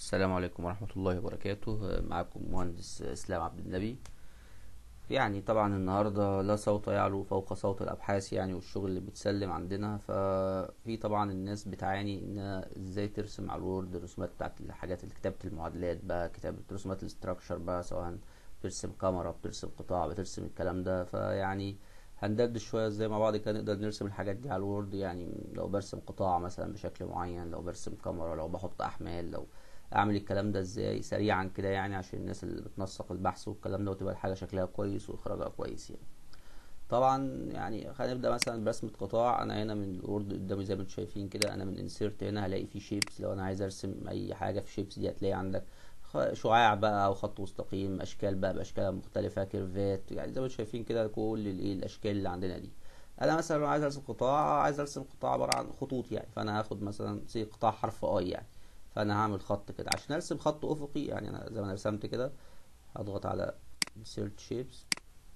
السلام عليكم ورحمة الله وبركاته معكم مهندس إسلام عبد النبي يعني طبعا النهاردة لا صوت يعلو فوق صوت الأبحاث يعني والشغل اللي بيتسلم عندنا ففي طبعا الناس بتعاني إنها إزاي ترسم على الوورد الرسومات بتاعت الحاجات اللي كتابة المعادلات بقى كتابة رسومات الاستراكشر بقى سواء بترسم كاميرا بترسم قطاع بترسم الكلام ده فيعني هندردش شوية ازاي مع بعض كده نقدر نرسم الحاجات دي على الوورد يعني لو برسم قطاع مثلا بشكل معين لو برسم كاميرا لو بحط أحمال لو اعمل الكلام ده ازاي سريعا كده يعني عشان الناس اللي بتنسق البحث والكلام ده وتبقى الحاجه شكلها كويس واخراجها كويس يعني طبعا يعني هنبدا مثلا برسمه قطاع انا هنا من الوورد قدامي زي ما انتم شايفين كده انا من انسيرت هنا هلاقي فيه شيبس لو انا عايز ارسم اي حاجه في شيبس دي هتلاقي عندك شعاع بقى او خط مستقيم اشكال بقى باشكال مختلفه كيرفات يعني زي ما انتم شايفين كده كل الايه الاشكال اللي عندنا دي انا مثلا لو عايز ارسم قطاع عايز ارسم قطاع عباره عن خطوط يعني فانا هاخد مثلا زي قطاع حرف اي يعني فانا هعمل خط كده عشان ارسم خط افقي يعني انا زي ما انا رسمت كده هضغط على insert shapes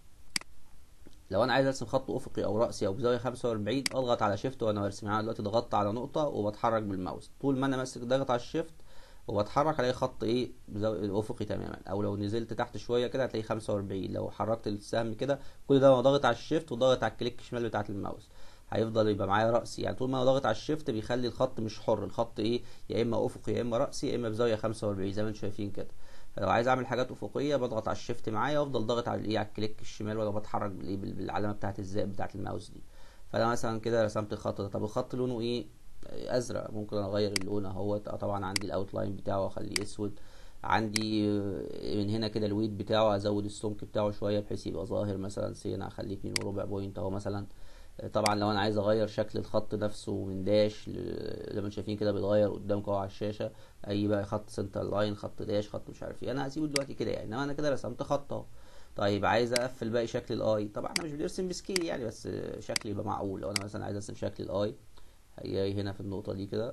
لو انا عايز ارسم خط افقي او راسي او بزاويه 45 اضغط على شيفت وانا برسم يعني دلوقتي ضغطت على نقطه وبتحرك بالماوس طول ما انا ماسك ضغط على الشيفت وبتحرك الاقي خط ايه بزاويه افقي تماما او لو نزلت تحت شويه كده هتلاقي 45 لو حركت السهم كده كل ده وانا ضاغط على الشيفت وضاغط على الكليك شمال بتاعه الماوس هيفضل يبقى معايا رأسي يعني طول ما انا ضاغط على الشيفت بيخلي الخط مش حر الخط ايه يا اما افقي يا اما رأسي يا اما بزاويه 45 زي ما انتم شايفين كده فلو عايز اعمل حاجات افقيه بضغط على الشيفت معايا وافضل ضاغط على الايه على الكليك الشمال وانا بتحرك بالايه بالعلامه بتاعه الزائد بتاعه الماوس دي فانا مثلا كده رسمت الخط ده طب الخط لونه ايه ازرق ممكن اغير اللون اهوت طبعا عندي الاوتلاين بتاعه واخليه اسود عندي من هنا كده الويت بتاعه ازود السمك بتاعه شويه بحيث يبقى ظاهر مثلا سين اخليه اتنين وربع بوينت اهو مثلا طبعا لو انا عايز اغير شكل الخط نفسه من داش زي ما شايفين كده بيتغير قدامكم على الشاشه اي بقى خط سنتر لاين خط داش خط مش عارف ايه انا هسيبه دلوقتي كده يعني انما انا كده رسمت خط اهو طيب عايز اقفل باقي شكل الاي طبعا انا مش بنرسم بسكيل يعني بس شكل يبقى معقول لو انا مثلا عايز ارسم شكل الاي هي هنا في النقطه دي كده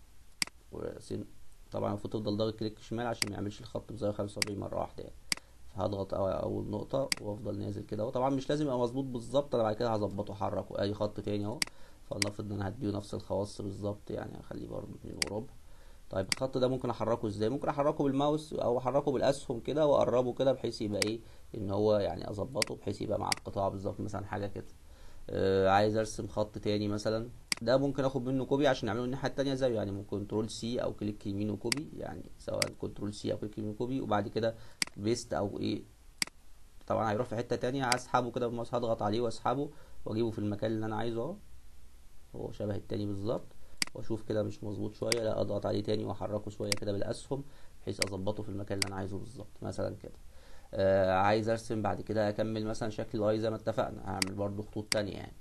ورسم طبعا المفروض تفضل ضاغط كليك شمال عشان ما يعملش الخط بزاويه 45 مره واحده يعني هضغط اول نقطة وافضل نازل كده طبعا مش لازم يبقى مظبوط بالظبط انا بعد كده هظبطه احركه اي خط تاني اهو فلنفرض ان انا هديه نفس الخواص بالظبط يعني هخليه برضه اتنين وربع طيب الخط ده ممكن احركه ازاي ممكن احركه بالماوس او احركه بالاسهم كده واقربه كده بحيث يبقى ايه ان هو يعني اظبطه بحيث يبقى مع القطاع بالظبط مثلا حاجه كده آه عايز ارسم خط تاني مثلا ده ممكن اخد منه كوبي عشان اعمله الناحيه التانية زيه يعني ممكن كنترول سي او كليك يمين وكوبي يعني سواء كنترول سي او كليك يمين وكوبي وبعد كده بيست او ايه طبعا هيروح في حته تانية هسحبه كده بالماوس هضغط عليه واسحبه واجيبه في المكان اللي انا عايزه اهو هو شبه التاني بالظبط واشوف كده مش مظبوط شويه لا اضغط عليه تاني واحركه شويه كده بالاسهم بحيث اظبطه في المكان اللي انا عايزه بالظبط مثلا كده آه عايز ارسم بعد كده اكمل مثلا شكل الاي زي ما اتفقنا هعمل برضو خطوط تانية يعني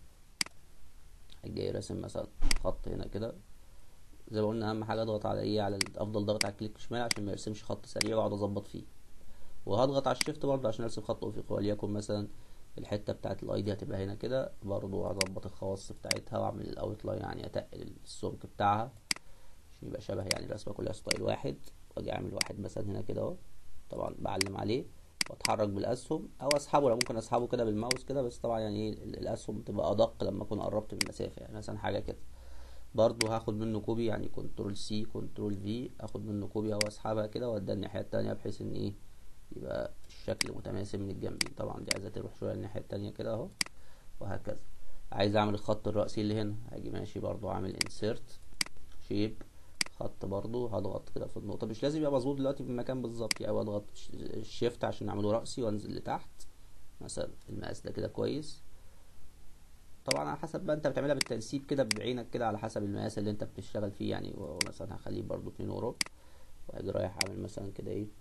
جاي راسم مثلا خط هنا كده زي ما قلنا اهم حاجه اضغط على ايه على افضل ضغط على الكليك شمال عشان ما يرسمش خط سريع واقعد اظبط فيه وهضغط على الشيفت برضه عشان ارسم خط افقي وليكن مثلا الحته بتاعت الاي دي هتبقى هنا كده برضه هظبط الخواص بتاعتها واعمل الاوت لاين يعني اتقل السمك بتاعها عشان يبقى شبه يعني الرسمه كلها ستايل واحد واجي اعمل واحد مثلا هنا كده اهو طبعا بعلم عليه واتحرك بالاسهم او اسحبه لو ممكن اسحبه كده بالماوس كده بس طبعا يعني ايه الاسهم بتبقى ادق لما اكون قربت من المسافه يعني مثلا حاجه كده برضو هاخد منه كوبي يعني كنترول سي كنترول في اخد منه كوبي او اسحبها كده واديها الناحيه التانية بحيث ان ايه يبقى الشكل متماسك من الجنبين طبعا دي عايزه تروح شويه الناحيه التانية كده اهو وهكذا عايز اعمل الخط الرأسي اللي هنا هاجي ماشي برضو اعمل انسيرت شيب خط برضو هضغط كده في النقطه مش لازم يبقى مظبوط دلوقتي في المكان بالظبط يعني اضغط الشيفت عشان اعمله رأسي وانزل لتحت مثلا المقاس ده كده كويس طبعا على حسب بقى انت بتعملها بالتنسيب كده بعينك كده على حسب المقاس اللي انت بتشتغل فيه يعني مثلا هخليه برضو اتنين وربع واجي رايح اعمل مثلا كده ايه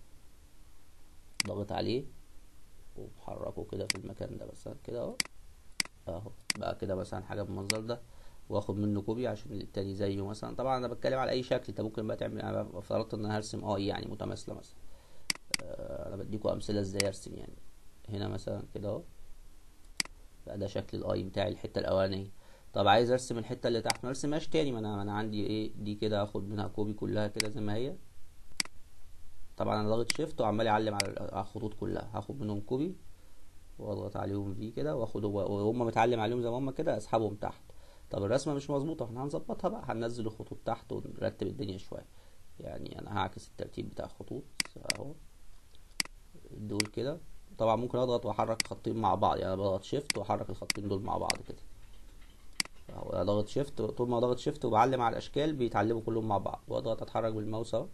ضغط عليه وبحركه كده في المكان ده مثلا كده اهو اهو بقى كده مثلا حاجه بالمنظر ده واخد منه كوبي عشان التاني زيه مثلا طبعا انا بتكلم على اي شكل انت ممكن بقى تعمل انا فرضت ان انا هرسم اي يعني متماثله مثلا آه انا بديكوا امثله ازاي ارسم يعني هنا مثلا كده اهو بقى ده شكل الاي بتاعي الحته الاولانيه طب عايز ارسم الحته اللي تحت ما ارسمهاش تاني ما انا انا عندي ايه دي كده هاخد منها كوبي كلها كده زي ما هي طبعا انا ضاغط شيفت وعمال اعلم على الخطوط كلها هاخد منهم كوبي واضغط عليهم في كده واخد وهم متعلم عليهم زي ما هم كده اسحبهم تحت طب الرسمه مش مظبوطه احنا هنظبطها بقى هننزل الخطوط تحت ونرتب الدنيا شويه يعني انا هعكس الترتيب بتاع الخطوط اهو دول كده طبعا ممكن اضغط واحرك خطين مع بعض يعني بضغط شيفت واحرك الخطين دول مع بعض كده اهو ضغط شيفت طول ما ضغط شيفت وبعلم على الاشكال بيتعلموا كلهم مع بعض واضغط اتحرك بالماوس اهو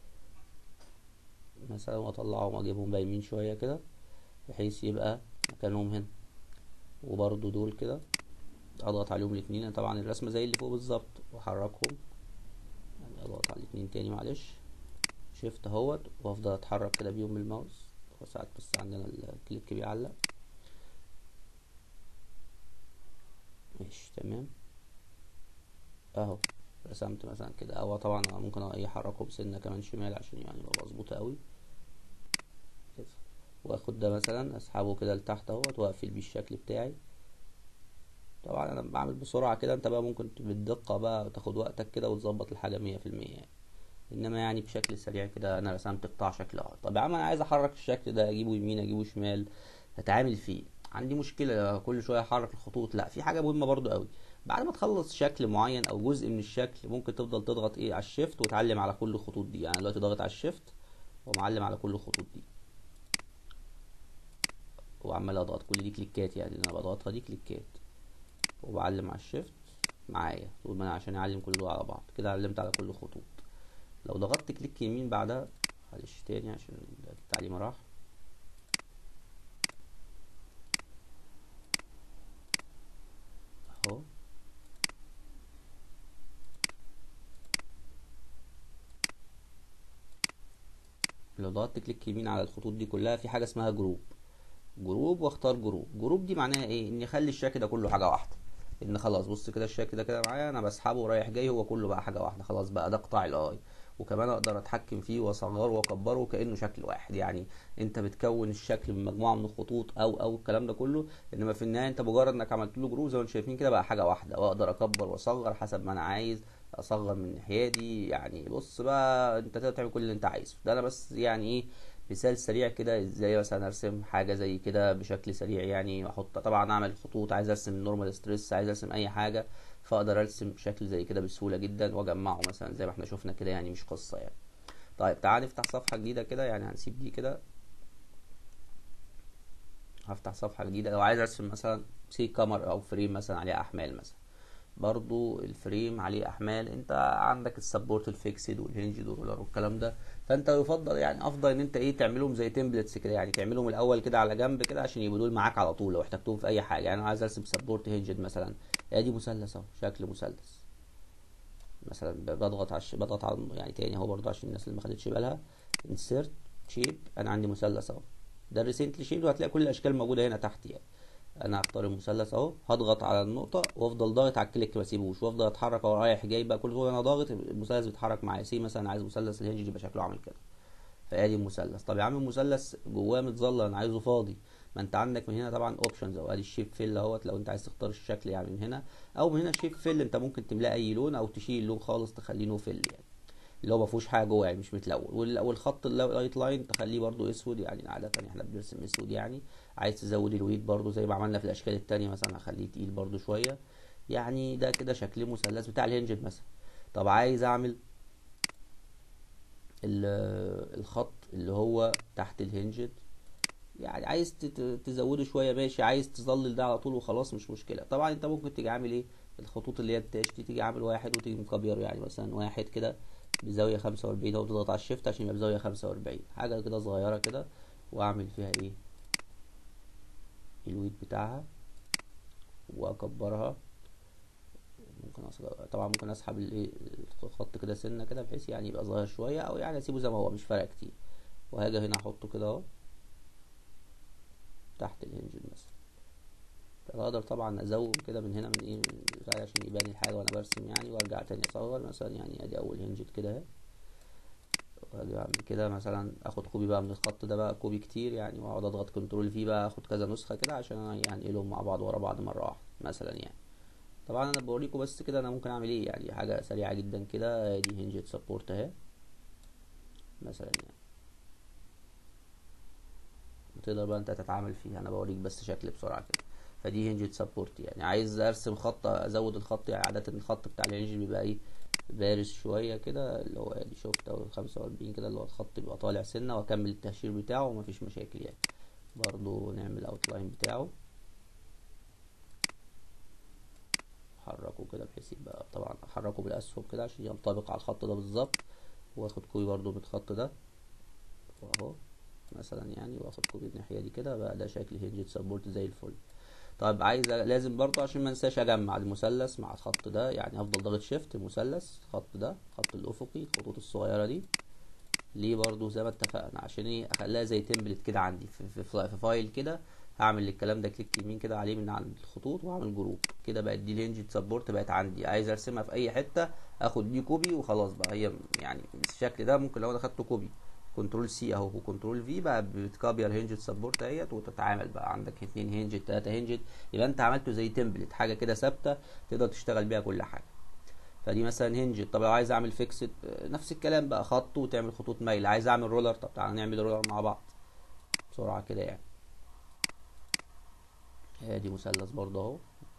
مثلا واطلعهم واجيبهم بايمين شويه كده بحيث يبقى مكانهم هنا وبرضو دول كده اضغط عليهم الاثنين طبعا الرسمه زي اللي فوق بالظبط واحركهم يعني اضغط على الاثنين تاني معلش شيفت اهوت وافضل اتحرك كده بيهم بالماوس وساعات بس عندنا الكليك بيعلق ماشي تمام اهو رسمت مثلا كده او طبعا ممكن احركه بسنه كمان شمال عشان يعني يبقى مظبوط قوي كده واخد ده مثلا اسحبه كده لتحت اهوت واقفل بيه الشكل بتاعي طبعا انا بعمل بسرعه كده انت بقى ممكن بالدقه بقى تاخد وقتك كده وتظبط الحاجه مية في المية يعني انما يعني بشكل سريع كده انا رسمت قطاع شكل اه طب يا عم انا عايز احرك الشكل ده اجيبه يمين اجيبه شمال هتعامل فيه عندي مشكله كل شويه احرك الخطوط لا في حاجه مهمه برضو قوي بعد ما تخلص شكل معين او جزء من الشكل ممكن تفضل تضغط ايه على الشيفت وتعلم على كل الخطوط دي يعني دلوقتي ضاغط على الشيفت ومعلم على كل الخطوط دي وعمال اضغط كل دي كليكات يعني اللي انا بضغطها دي كليكات وبعلم على الشيفت معايا طول ما انا عشان اعلم كل دول على بعض كده علمت على كل الخطوط لو ضغطت كليك يمين بعدها معلش تاني عشان التعليم راح اهو لو ضغطت كليك يمين على الخطوط دي كلها في حاجه اسمها جروب جروب واختار جروب جروب دي معناها ايه اني اخلي الشكل ده كله حاجه واحده ان خلاص بص كده الشكل ده كده معايا انا بسحبه رايح جاي هو كله بقى حاجه واحده خلاص بقى ده قطاع الاي وكمان اقدر اتحكم فيه واصغره واكبره كانه شكل واحد يعني انت بتكون الشكل من مجموعه من الخطوط او او الكلام ده كله انما في النهايه انت مجرد انك عملت له جروب زي ما انتم شايفين كده بقى حاجه واحده واقدر اكبر واصغر حسب ما انا عايز اصغر من الناحيه دي يعني بص بقى انت تقدر تعمل كل اللي انت عايزه ده انا بس يعني ايه مثال سريع كده ازاي مثلا ارسم حاجه زي كده بشكل سريع يعني احط طبعا اعمل خطوط عايز ارسم نورمال ستريس عايز ارسم اي حاجه فاقدر ارسم بشكل زي كده بسهوله جدا واجمعه مثلا زي ما احنا شفنا كده يعني مش قصه يعني طيب تعال نفتح صفحه جديده كده يعني هنسيب دي كده هفتح صفحه جديده لو عايز ارسم مثلا سي كامر او فريم مثلا عليه احمال مثلا برضو الفريم عليه احمال انت عندك السبورت الفيكسد والهنج دولار والكلام ده فانت يفضل يعني افضل ان انت ايه تعملهم زي تمبلتس كده يعني تعملهم الاول كده على جنب كده عشان يبقوا دول معاك على طول لو احتجتهم في اي حاجه يعني انا عايز ارسم سبورت هنجد مثلا ادي مثلث اهو شكل مثلث مثلا بضغط على الش... بضغط على يعني تاني اهو برضو عشان الناس اللي ما خدتش بالها انسيرت شيب انا عندي مثلث اهو ده الريسنتلي شيب وهتلاقي كل الاشكال موجوده هنا تحت يعني انا هختار المثلث اهو هضغط على النقطه وافضل ضاغط على الكليك ما اسيبوش وافضل اتحرك اهو رايح جاي بقى كل شويه انا ضاغط المثلث بيتحرك معايا سي مثلا عايز مثلث الهنج يبقى شكله عامل كده فادي المثلث طب يا عم المثلث جواه متظلل انا عايزه فاضي ما انت عندك من هنا طبعا اوبشنز او ادي الشيب فيل اهوت لو انت عايز تختار الشكل يعني من هنا او من هنا شيب فيل انت ممكن تملاه اي لون او تشيل اللون خالص تخليه نو فيل يعني اللي هو ما فيهوش حاجه جوه يعني مش متلون والخط اللايت لاين تخليه برضو اسود يعني عاده احنا بنرسم اسود يعني عايز تزود الويت برضو زي ما عملنا في الاشكال التانية مثلا هخليه تقيل برضو شويه يعني ده كده شكل مثلث بتاع الهنجد مثلا طب عايز اعمل الخط اللي هو تحت الهنجد يعني عايز تزوده شويه ماشي عايز تظلل ده على طول وخلاص مش مشكله طبعا انت ممكن تيجي عامل ايه الخطوط اللي هي التاش دي تيجي عامل واحد وتيجي مكبر يعني مثلا واحد كده بزاويه خمسة وأربعين اهو تضغط على الشيفت عشان يبقى بزاويه خمسة وأربعين حاجه كده صغيره كده واعمل فيها ايه الويت بتاعها واكبرها ممكن أصغر. طبعا ممكن اسحب الايه الخط كده سنه كده بحيث يعني يبقى صغير شويه او يعني اسيبه زي ما هو مش فارق كتير وهاجي هنا احطه كده اهو تحت الهنجد مثلا اقدر طبعا ازود كده من هنا من ايه من عشان يبان الحاجه وانا برسم يعني وارجع تاني اصغر مثلا يعني ادي اول هنجد كده اهي واجي اعمل كده مثلا اخد كوبي بقى من الخط ده بقى كوبي كتير يعني واقعد اضغط كنترول في بقى اخد كذا نسخه كده عشان يعني انقلهم مع بعض ورا بعض مره واحده مثلا يعني طبعا انا بوريكم بس كده انا ممكن اعمل ايه يعني حاجه سريعه جدا كده دي هنجد سبورت اهي مثلا يعني تقدر بقى انت تتعامل فيها انا بوريك بس شكل بسرعه كده فدي هنجد سبورت يعني عايز ارسم خط ازود الخط يعني عادة الخط بتاع الهنج بيبقى ايه بارز شوية كده اللي هو ادي شفت او خمسة واربعين كده اللي هو الخط بيبقى طالع سنة واكمل التهشير بتاعه ومفيش مشاكل يعني برضو نعمل الاوتلاين بتاعه حركه كده بحيث يبقى طبعا احركه بالاسهم كده عشان ينطبق على الخط ده بالظبط واخد كوبي برضو من الخط ده واهو مثلا يعني واخد كوبي الناحيه دي كده بقى ده شكل هنجد سبورت زي الفل طيب عايز لازم برضو عشان ما انساش اجمع المثلث مع الخط ده يعني افضل ضغط شيفت المثلث الخط ده الخط الافقي الخطوط الصغيره دي ليه برضو زي ما اتفقنا عشان ايه اخليها زي تمبلت كده عندي في, في, في فايل كده هعمل الكلام ده كليك يمين كده عليه من عند الخطوط واعمل جروب كده بقت دي الهنج سبورت بقت عندي عايز ارسمها في اي حته اخد دي كوبي وخلاص بقى هي يعني بالشكل ده ممكن لو انا خدته كوبي كنترول سي اهو وكنترول في بقى بتكابي الهنج سبورت اهيت وتتعامل بقى عندك اتنين هنج تلاته هنج يبقى انت عملته زي تمبلت حاجه كده ثابته تقدر تشتغل بيها كل حاجه فدي مثلا هنج طب لو عايز اعمل فيكسد نفس الكلام بقى خط وتعمل خطوط مايل عايز اعمل رولر طب تعالى نعمل رولر مع بعض بسرعه كده يعني ادي مثلث برضه اهو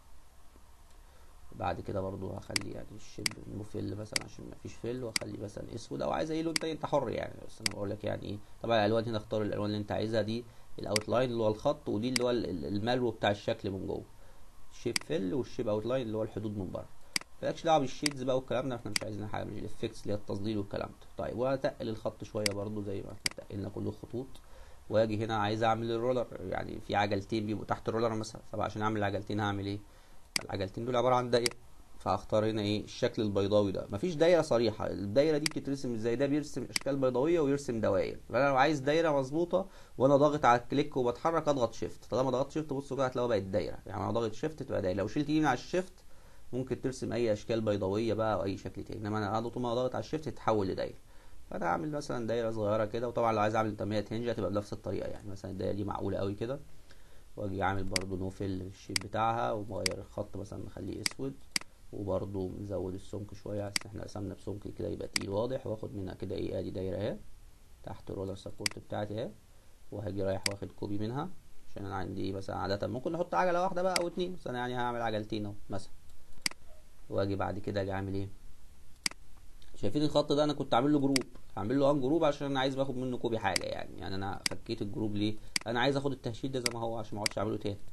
بعد كده برضو هخلي يعني الشيب نو فيل مثلا عشان ما فيش فيل واخلي مثلا اسود او عايز اي لون تاني انت حر يعني بس انا بقول لك يعني ايه طبعا الالوان هنا اختار الالوان اللي انت عايزها دي الاوتلاين اللي هو الخط ودي اللي هو المالو بتاع الشكل من جوه الشيب فيل والشيب اوتلاين اللي هو الحدود من بره مالكش دعوه بالشيدز بقى والكلام ده احنا مش عايزين حاجه مش الافكتس اللي هي التظليل والكلام ده طيب وهتقل الخط شويه برضو زي ما احنا تقلنا كل الخطوط واجي هنا عايز اعمل الرولر يعني في عجلتين بيبقوا تحت الرولر مثلا طب عشان اعمل العجلتين هعمل ايه العجلتين دول عباره عن دايره فهختار هنا ايه الشكل البيضاوي ده مفيش دايره صريحه الدايره دي بتترسم ازاي ده بيرسم اشكال بيضاويه ويرسم دوائر فانا لو عايز دايره مظبوطه وانا ضاغط على الكليك وبتحرك اضغط شيفت طالما ضغطت شيفت بصوا كده هتلاقيها بقت دايره يعني انا ضاغط شيفت تبقى دايره لو شلت يمين على الشيفت ممكن ترسم اي اشكال بيضاويه بقى او اي شكل تاني انما انا طول ما ضاغط على الشيفت تتحول لدايره فانا هعمل مثلا دايره صغيره كده وطبعا لو عايز اعمل تنميه هنج هتبقى بنفس الطريقه يعني مثلا الدايره دي معقوله قوي كده واجي اعمل برضو نو فيل الشيب بتاعها ومغير الخط مثلا نخليه اسود وبرضو نزود السمك شويه عشان احنا قسمنا بسمك كده يبقى تقيل واضح واخد منها كده ايه ادي دايره اهي تحت الرولر سبورت بتاعتي اهي وهاجي رايح واخد كوبي منها عشان انا عندي مثلا عاده ممكن نحط عجله واحده بقى او اتنين بس انا يعني هعمل عجلتين اهو مثلا واجي بعد كده اجي اعمل ايه شايفين الخط ده انا كنت عامل له جروب هعمل له ان جروب عشان انا عايز باخد منه كوبي حاجه يعني يعني انا فكيت الجروب ليه انا عايز اخد التهشيد ده زي ما هو عشان ما اقعدش اعمله تاني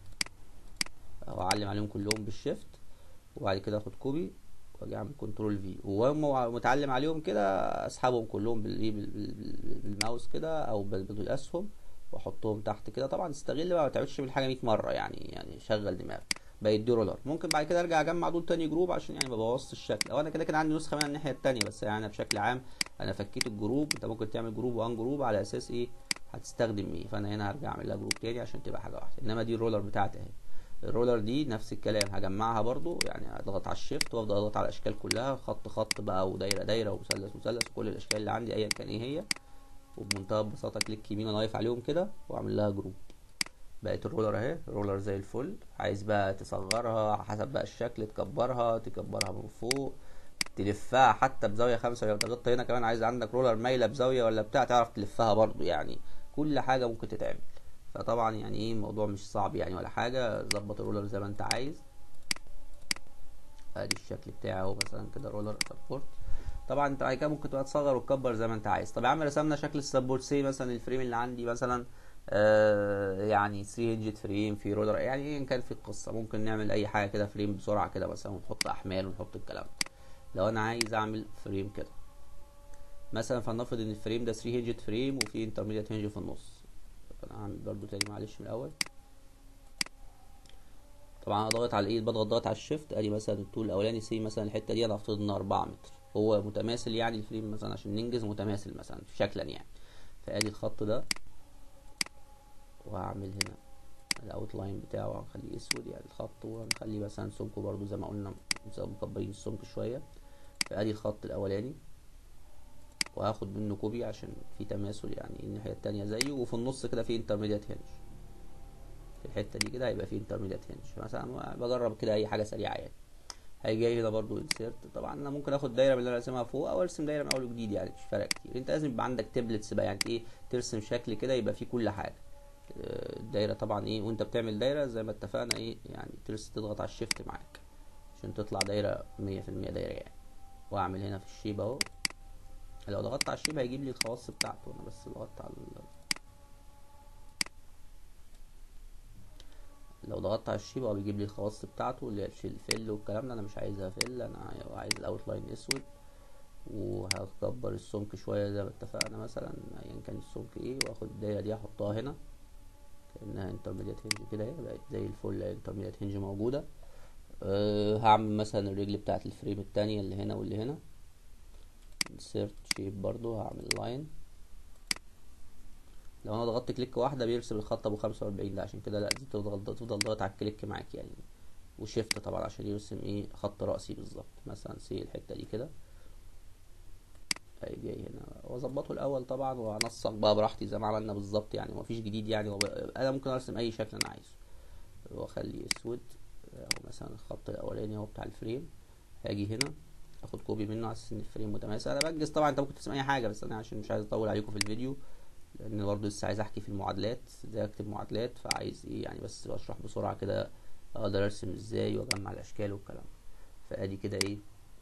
واعلم عليهم كلهم بالشيفت وبعد كده اخد كوبي واجي اعمل كنترول في وهم متعلم عليهم كده اسحبهم كلهم بالايه بالماوس كده او بالاسهم واحطهم تحت كده طبعا استغل بقى ما تعملش بالحاجه 100 مره يعني يعني شغل دماغك بقت دي رولر ممكن بعد كده ارجع اجمع دول تاني جروب عشان يعني ما بوظش الشكل او انا كده كده عندي نسخه من الناحيه التانية بس يعني بشكل عام انا فكيت الجروب انت ممكن تعمل جروب وان جروب على اساس ايه هتستخدم ايه فانا هنا هرجع اعمل لها جروب تاني عشان تبقى حاجه واحده انما دي الرولر بتاعتي اهي الرولر دي نفس الكلام هجمعها برضو يعني اضغط على الشيفت وافضل اضغط على الاشكال كلها خط خط بقى ودايره دايره ومثلث مثلث وكل الاشكال اللي عندي ايا كان ايه هي وبمنتهى البساطه كليك يمين انا واقف عليهم كده واعمل لها جروب بقت الرولر اهي رولر زي الفل عايز بقى تصغرها حسب بقى الشكل تكبرها تكبرها من فوق تلفها حتى بزاويه خمسة لو ضغطت هنا كمان عايز عندك رولر مايله بزاويه ولا بتاع تعرف تلفها برضو يعني كل حاجه ممكن تتعمل فطبعا يعني ايه الموضوع مش صعب يعني ولا حاجه ظبط الرولر زي ما انت عايز ادي الشكل بتاعه مثلا كده رولر سبورت طبعا انت بعد كده ممكن تبقى تصغر وتكبر زي ما انت عايز طب يا عم رسمنا شكل السبورت سي مثلا الفريم اللي عندي مثلا آه يعني 3 هنجد فريم في رولر يعني ايه كان في القصه ممكن نعمل اي حاجه كده فريم بسرعه كده مثلا ونحط احمال ونحط الكلام ده لو انا عايز اعمل فريم كده مثلا فلنفرض ان الفريم ده 3 هنجد فريم وفي انترميديت هنج في النص انا هعمل برضو تاني معلش من الاول طبعا انا ضاغط على الايد بضغط ضغط على الشيفت ادي مثلا الطول الاولاني سي مثلا الحته دي انا هفترض انها 4 متر هو متماثل يعني الفريم مثلا عشان ننجز متماثل مثلا شكلا يعني فادي الخط ده وهعمل هنا الاوتلاين بتاعه هنخليه اسود يعني الخط وهنخليه مثلا سمكه برضو زي ما قلنا مكبرين السمك شويه فادي الخط الاولاني وهاخد منه كوبي عشان في تماثل يعني الناحيه التانية زيه وفي النص كده في انترميديت هنج في الحته دي كده هيبقى في انترميديت هنج مثلا بجرب كده اي حاجه سريعه يعني هيجي جاي هنا برضو انسيرت طبعا انا ممكن اخد دايره من اللي انا راسمها فوق او ارسم دايره من اول وجديد يعني مش فارق كتير انت لازم يبقى عندك تبلتس بقى يعني ايه ترسم شكل كده يبقى فيه كل حاجه آه، الدايره طبعا ايه وانت بتعمل دايره زي ما اتفقنا ايه يعني ترس تضغط على الشيفت معاك عشان تطلع دايره مية في المية دايره يعني واعمل هنا في الشيب اهو لو ضغطت على الشيب هيجيب لي الخواص بتاعته انا بس ضغطت على ال... لو ضغطت على الشيب هو بيجيب لي الخواص بتاعته اللي هي الفل والكلام ده انا مش عايزها فل انا عايز الاوتلاين اسود وهكبر السمك شويه زي ما اتفقنا مثلا ايا كان السمك ايه واخد الدايره دي احطها هنا كانها انترميديت هنج كده اهي بقت زي الفل انترميديت هنج موجوده أه هعمل مثلا الرجل بتاعت الفريم التانية اللي هنا واللي هنا insert shape برضو هعمل لاين لو انا ضغطت كليك واحده بيرسم الخط ابو خمسة واربعين ده عشان كده لا دي تفضل تفضل ضغط على الكليك معاك يعني وشيفت طبعا عشان يرسم ايه خط رأسي بالظبط مثلا سي الحته دي كده جاي هنا واظبطه الاول طبعا وانسق بقى براحتي زي ما عملنا بالظبط يعني مفيش جديد يعني وب... انا ممكن ارسم اي شكل انا عايزه واخليه اسود او مثلا الخط الاولاني هو بتاع الفريم هاجي هنا اخد كوبي منه على اساس ان الفريم متماسك انا بنجز طبعا انت ممكن ترسم اي حاجه بس انا عشان مش عايز اطول عليكم في الفيديو لان برضه لسه عايز احكي في المعادلات ازاي اكتب معادلات فعايز ايه يعني بس بشرح بسرعه كده اقدر ارسم ازاي واجمع الاشكال والكلام فادي كده ايه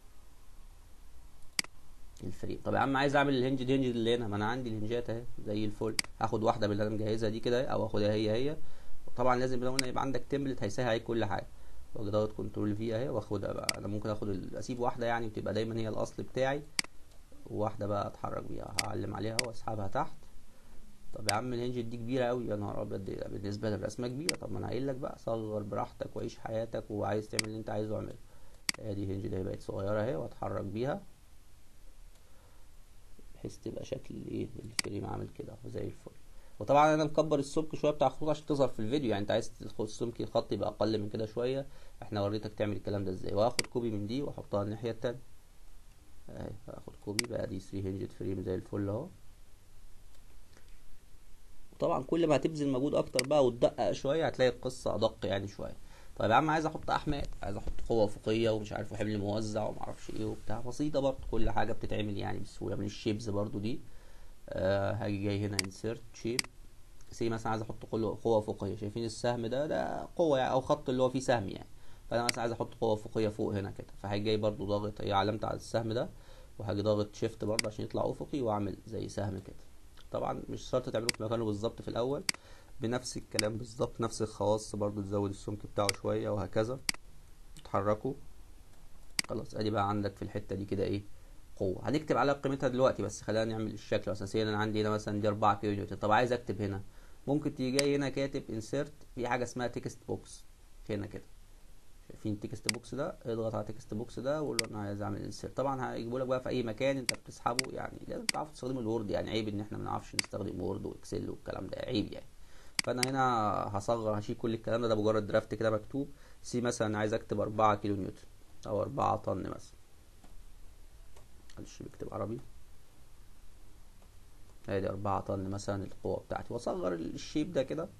الفريم طب يا عم عايز اعمل الهنج دي هنج اللي هنا ما انا عندي الهنجات اهي زي الفل هاخد واحده من اللي انا مجهزها دي كده او اخدها هي هي طبعا لازم لو يبقى عندك تمبلت هيسهل عليك كل حاجه واجي ضغط كنترول في اهي واخدها بقى انا ممكن اخد اسيب واحده يعني وتبقى دايما هي الاصل بتاعي وواحده بقى اتحرك بيها هعلم عليها واسحبها تحت طب يا عم الهنج دي كبيره قوي يا نهار ابيض بالنسبه للرسمه كبيره طب ما انا قايل لك بقى صغر براحتك وعيش حياتك وعايز تعمل اللي انت عايزه اعمله ادي الهنج دي بقت صغيره اهي واتحرك بيها بحيث تبقى شكل الايه الفريم عامل كده زي الفل وطبعا انا مكبر السمك شويه بتاع الخطوط عشان تظهر في الفيديو يعني انت عايز تدخل السمك الخط يبقى اقل من كده شويه احنا وريتك تعمل الكلام ده ازاي واخد كوبي من دي واحطها الناحيه التانية اهي هاخد كوبي بقى دي 3 هنجد فريم زي الفل اهو وطبعا كل ما هتبذل مجهود اكتر بقى وتدقق شويه هتلاقي القصه ادق يعني شويه طيب يا عم عايز احط احمال عايز احط قوه افقيه ومش عارف وحمل موزع ومعرفش ايه وبتاع بسيطه برضه كل حاجه بتتعمل يعني بسهوله من الشيبز برضه دي آه هاجي جاي هنا انسيرت شيب سي مثلا عايز احط قوه افقيه شايفين السهم ده ده قوه يعني او خط اللي هو فيه سهم يعني فانا مثلا عايز احط قوه افقيه فوق هنا كده فهاجي جاي برضه ضاغط هي علامه على السهم ده وهاجي ضاغط شيفت برضه عشان يطلع افقي واعمل زي سهم كده طبعا مش شرط تعمله في مكانه بالظبط في الاول بنفس الكلام بالظبط نفس الخواص برضو تزود السمك بتاعه شوية وهكذا تحركه خلاص ادي بقى عندك في الحتة دي كده ايه قوة هنكتب على قيمتها دلوقتي بس خلينا نعمل الشكل اساسيا انا عندي هنا مثلا دي 4 كيلو نيوتن طب عايز اكتب هنا ممكن تيجي جاي هنا كاتب انسيرت في حاجة اسمها تكست بوكس هنا كده شايفين التكست بوكس ده اضغط على التكست بوكس ده وقول له انا عايز اعمل انسيرت طبعا هيجيبوا لك بقى في اي مكان انت بتسحبه يعني لازم تعرفوا تستخدموا الوورد يعني عيب ان احنا ما نعرفش نستخدم وورد واكسل والكلام ده عيب يعني فانا هنا هصغر هشيل كل الكلام ده ده مجرد درافت كده مكتوب سي مثلا عايز اكتب أربعة كيلو نيوتن او أربعة طن مثلا معلش بكتب عربي ادي أربعة طن مثلا القوة بتاعتي واصغر الشيب ده كده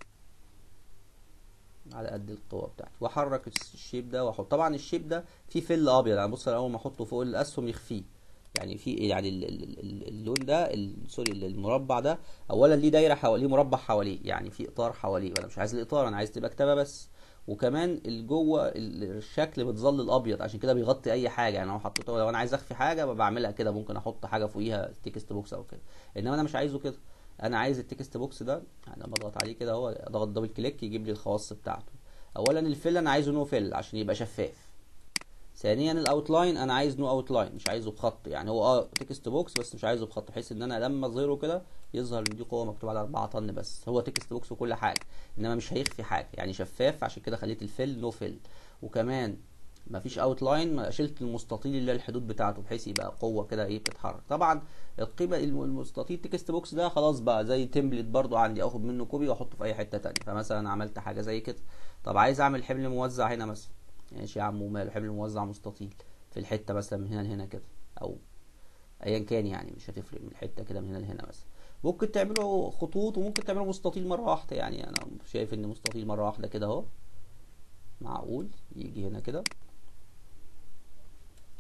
على قد القوة بتاعتي واحرك الشيب ده واحط طبعا الشيب ده فيه فل ابيض يعني بص اول ما احطه فوق الاسهم يخفيه يعني في يعني اللون ده سوري المربع ده اولا ليه دايره حواليه مربع حواليه يعني في اطار حواليه وانا مش عايز الاطار انا عايز تبقى كتابه بس وكمان الجوه الشكل بتظل الابيض عشان كده بيغطي اي حاجه يعني لو حطيته لو انا عايز اخفي حاجه بعملها كده ممكن احط حاجه فوقيها تكست بوكس او كده انما انا مش عايزه كده انا عايز التكست بوكس ده يعني لما اضغط عليه كده اهو اضغط دبل كليك يجيب لي الخواص بتاعته اولا الفيل انا عايزه نو فيل عشان يبقى شفاف ثانيا الاوتلاين انا عايز نو اوتلاين مش عايزه بخط يعني هو اه تكست بوكس بس مش عايزه بخط بحيث ان انا لما اظهره كده يظهر ان دي قوه مكتوب على 4 طن بس هو تكست بوكس وكل حاجه انما مش هيخفي حاجه يعني شفاف عشان كده خليت الفيل نو فيل وكمان مفيش اوتلاين شلت المستطيل اللي هي الحدود بتاعته بحيث يبقى قوه كده ايه بتتحرك طبعا القيمه المستطيل تكست بوكس ده خلاص بقى زي تمبلت برضو عندي اخد منه كوبي واحطه في اي حته تانية فمثلا عملت حاجه زي كده طب عايز اعمل حمل موزع هنا مثلا ماشي يا عم وماله حمل موزع مستطيل في الحته مثلا من هنا لهنا كده او ايا كان يعني مش هتفرق من الحته كده من هنا لهنا مثلا ممكن تعملوا خطوط وممكن تعملوا مستطيل مره واحده يعني انا شايف ان مستطيل مره واحده كده اهو معقول يجي هنا كده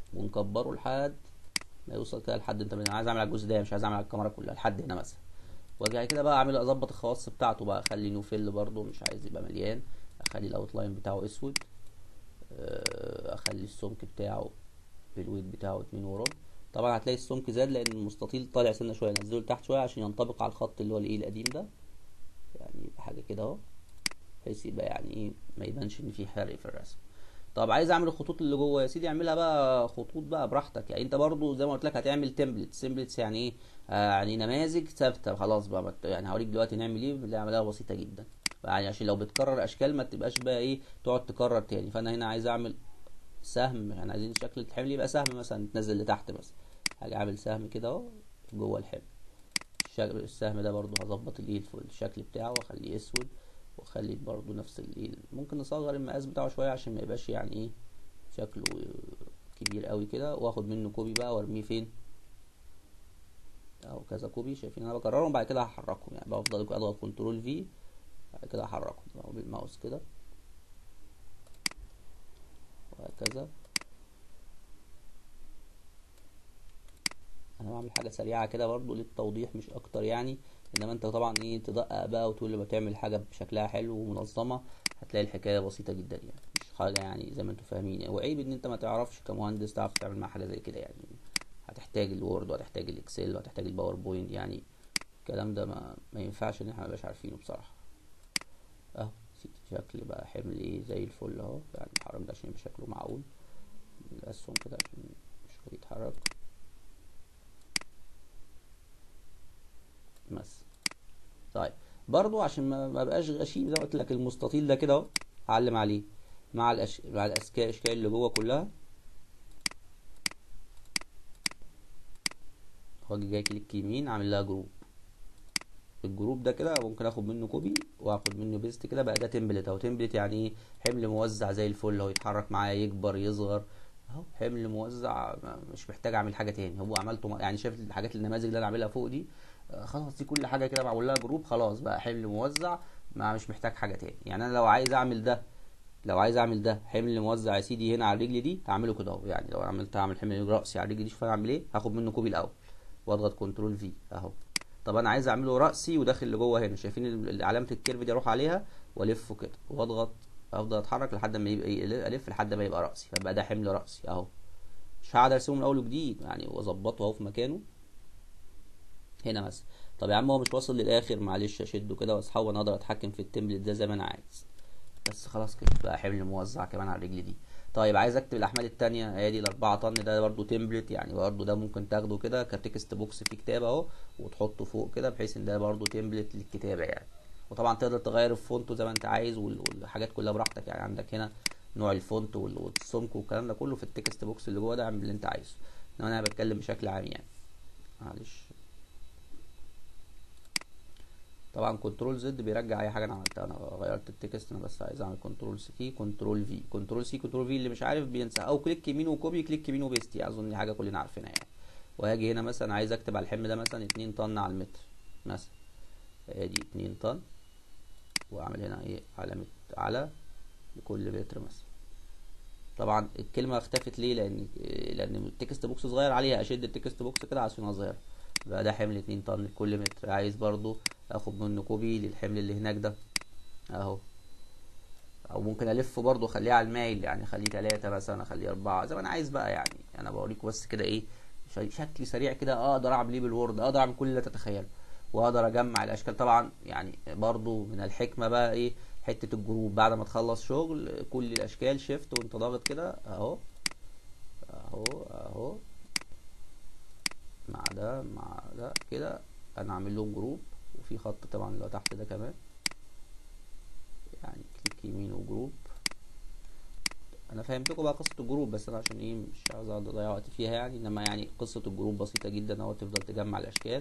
ونكبره لحد ما يوصل كده لحد انت انا عايز اعمل على الجزء ده مش عايز اعمل على الكاميرا كلها لحد هنا مثلا واجي كده بقى اعمل اظبط الخواص بتاعته بقى اخلي نيو فيل برضو مش عايز يبقى مليان اخلي الاوتلاين بتاعه اسود آه، اخلي السمك بتاعه الويت بتاعه اتنين وربع طبعا هتلاقي السمك زاد لان المستطيل طالع سنه شويه نزله لتحت شويه عشان ينطبق على الخط اللي هو الايه القديم ده يعني يبقى حاجه كده اهو بحيث يبقى يعني ايه ما يبانش ان في حرق في الرسم طب عايز اعمل الخطوط اللي جوه يا سيدي اعملها بقى خطوط بقى براحتك يعني انت برضو زي ما قلت لك هتعمل تمبلتس تمبلتس يعني ايه آه يعني نماذج ثابته خلاص بقى مت- يعني هوريك دلوقتي نعمل ايه بنعملها بسيطه جدا يعني عشان لو بتكرر اشكال ما تبقاش بقى ايه تقعد تكرر تاني فانا هنا عايز اعمل سهم يعني عايزين شكل الحمل يبقى سهم مثلا تنزل لتحت مثلا هاجي عامل سهم كده اهو جوه الحمل الشكل السهم ده برضو هظبط الايه الف- الشكل بتاعه واخليه اسود واخلي برضو نفس الايه ممكن نصغر المقاس بتاعه شويه عشان ما يبقاش يعني ايه شكله كبير قوي كده واخد منه كوبي بقى وارميه فين او كذا كوبي شايفين انا بكررهم بعد كده هحركهم يعني بفضل اضغط كنترول في بعد كده احركهم أهو بالماوس كده وهكذا انا بعمل حاجه سريعه كده برضو للتوضيح مش اكتر يعني انما انت طبعا ايه تدقق بقى وتقول لما تعمل حاجه بشكلها حلو ومنظمه هتلاقي الحكايه بسيطه جدا يعني مش حاجه يعني زي ما انتوا فاهمين وعيب ان انت ما تعرفش كمهندس تعرف تعمل مع حاجه زي كده يعني هتحتاج الوورد وهتحتاج الاكسل وهتحتاج الباوربوينت يعني الكلام ده ما, ما ينفعش ان احنا مبقاش عارفينه بصراحه اهو شكل بقى حمل ايه زي الفل اهو يعني الحرام ده عشان يبقى شكله معقول الاسهم كده عشان مش يتحرك بس طيب برضو عشان ما ما بقاش غشيم زي ما قلت لك المستطيل ده كده اهو هعلم عليه مع الأش... مع الاشكال الاشكال اللي جوه كلها واجي جاي كليك يمين عامل لها جروب الجروب ده كده ممكن اخد منه كوبي واخد منه بيست كده بقى ده تمبلت اهو تمبلت يعني ايه حمل موزع زي الفل اهو يتحرك معايا يكبر يصغر اهو حمل موزع ما- مش محتاج اعمل حاجه تاني هو عملته م- يعني شايف الحاجات النماذج اللي انا عاملها فوق دي آه، خلاص دي كل حاجه كده معمول لها جروب خلاص بقى حمل موزع ما مش محتاج حاجه تاني يعني انا لو عايز اعمل ده لو عايز اعمل ده حمل موزع يا سيدي هنا على الرجل دي هعمله كده اهو يعني لو عملت اعمل حمل راسي على الرجل دي شوف انا اعمل ايه هاخد منه كوبي الاول واضغط كنترول في اهو طب انا عايز اعمله راسي وداخل لجوه هنا شايفين ال- علامه الكيرف دي اروح عليها والفه كده واضغط افضل اتحرك لحد ما يبقى إيه، الف لحد ما يبقى راسي فبقى ده حمل راسي اهو مش هقعد ارسمه من اول وجديد يعني واظبطه اهو في مكانه هنا مثلا طب يا عم هو مش واصل للاخر معلش اشده كده واسحبه وانا اقدر اتحكم في التمبلت ده زي ما انا عايز بس خلاص كده بقى حمل موزع كمان على الرجل دي طيب عايز اكتب الاحمال التانية هي دي الاربعة طن ده برضو تمبلت يعني برضو ده ممكن تاخده كده كتكست بوكس في كتاب اهو وتحطه فوق كده بحيث ان ده برضو تمبلت للكتابة يعني وطبعا تقدر تغير الفونت زي ما انت عايز وال- والحاجات كلها براحتك يعني عندك هنا نوع الفونت وال- والسمك والكلام ده كله في التكست بوكس اللي جوه ده اعمل اللي انت عايزه انما انا بتكلم بشكل عام يعني معلش طبعا كنترول زد بيرجع اي حاجه انا عملتها انا غيرت التكست انا بس عايز اعمل كنترول سي كنترول في كنترول سي كنترول في اللي مش عارف بينسى او كليك يمين وكوبي كليك يمين وبيست يعني اظن دي حاجه كلنا عارفينها يعني وهاجي هنا مثلا عايز اكتب على الحمل ده مثلا 2 طن على المتر مثلا ادي 2 طن واعمل هنا ايه علامه على لكل متر مثلا طبعا الكلمه اختفت ليه لان لان التكست بوكس صغير عليها اشد التكست بوكس كده عشان اظهرها يبقى ده حمل 2 طن لكل متر عايز برضو اخد منه كوبي للحمل اللي هناك ده اهو او ممكن الف برضو اخليه على المايل يعني اخليه تلاتة مثلا اخليه اربعة زي ما انا عايز بقى يعني انا بوريكم بس كده ايه ش- شكل سريع كده اقدر اعمل بيه بالوورد اقدر اعمل كل اللي تتخيله واقدر اجمع الاشكال طبعا يعني برضو من الحكمة بقى ايه حتة الجروب بعد ما تخلص شغل كل الاشكال شيفت وانت ضاغط كده اهو اهو اهو مع ده مع ده كده انا عامل لهم جروب وفي خط طبعا اللي هو تحت ده كمان يعني كليك يمين وجروب انا فهمتكم بقى قصه الجروب بس انا عشان ايه مش عاوز اقعد اضيع وقت فيها يعني انما يعني قصه الجروب بسيطه جدا اهو تفضل تجمع الاشكال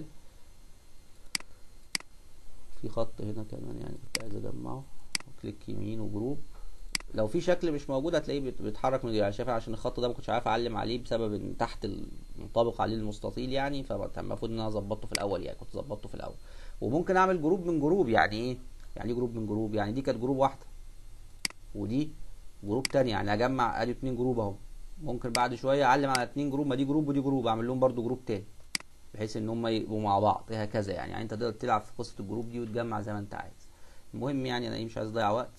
في خط هنا كمان يعني كنت عايز اجمعه كليك يمين وجروب لو في شكل مش موجود هتلاقيه بيت- بيتحرك من يعني شايف عشان الخط ده ما كنتش عارف اعلم عليه بسبب ان تحت المنطبق عليه المستطيل يعني فالمفروض ان انا اظبطه في الاول يعني كنت ظبطته في الاول وممكن اعمل جروب من جروب يعني ايه يعني ايه جروب من جروب يعني دي كانت جروب واحده ودي جروب تاني يعني اجمع ادي اتنين جروب اهو ممكن بعد شويه اعلم على اتنين جروب ما دي جروب ودي جروب اعمل لهم برضو جروب تاني بحيث ان هم يبقوا مع بعض هكذا يعني, يعني انت تقدر تلعب في قصه الجروب دي وتجمع زي ما انت عايز المهم يعني انا ايه مش عايز اضيع وقت